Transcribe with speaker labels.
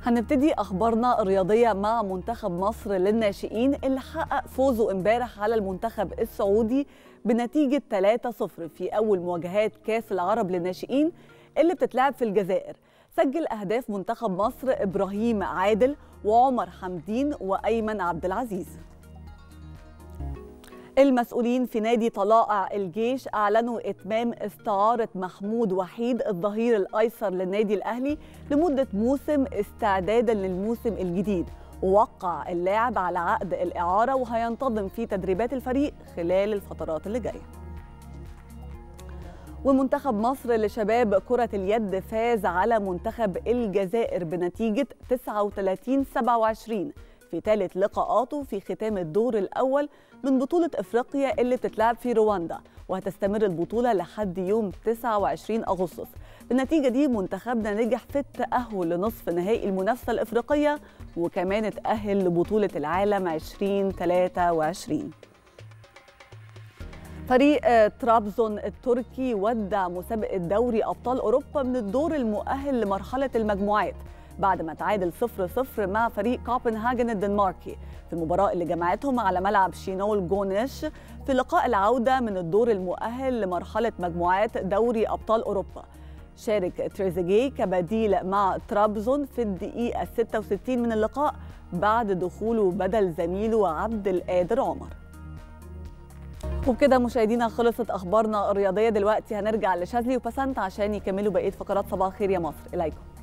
Speaker 1: هنبتدي اخبارنا الرياضيه مع منتخب مصر للناشئين اللي حقق فوزه امبارح على المنتخب السعودي بنتيجه 3-0 في اول مواجهات كاس العرب للناشئين اللي بتتلعب في الجزائر سجل اهداف منتخب مصر ابراهيم عادل وعمر حمدين وايمن عبد العزيز المسؤولين في نادي طلائع الجيش أعلنوا إتمام استعارة محمود وحيد الظهير الأيسر للنادي الأهلي لمدة موسم استعدادا للموسم الجديد ووقع اللاعب على عقد الإعارة وهينتظم في تدريبات الفريق خلال الفترات اللي جايه ومنتخب مصر لشباب كرة اليد فاز على منتخب الجزائر بنتيجة 39 27 في ثالث لقاءاته في ختام الدور الأول من بطولة إفريقيا اللي بتتلعب في رواندا وهتستمر البطولة لحد يوم 29 أغسطس بالنتيجة دي منتخبنا نجح في التأهل لنصف نهائي المنافسة الإفريقية وكمان اتأهل لبطولة العالم 2023 فريق ترابزون التركي ودع مسابقة دوري أبطال أوروبا من الدور المؤهل لمرحلة المجموعات بعد ما تعادل 0-0 مع فريق كوبنهاجن الدنماركي في المباراة اللي جمعتهم على ملعب شينول جونيش في لقاء العودة من الدور المؤهل لمرحلة مجموعات دوري أبطال أوروبا شارك تريزيجيه كبديل مع ترابزون في الدقيقة 66 من اللقاء بعد دخوله بدل زميله عبد القادر عمر وبكده مشاهدينا خلصت اخبارنا الرياضيه دلوقتي هنرجع لشاذلي وبسنت عشان يكملوا بقيه فقرات صباح الخير يا مصر اليكم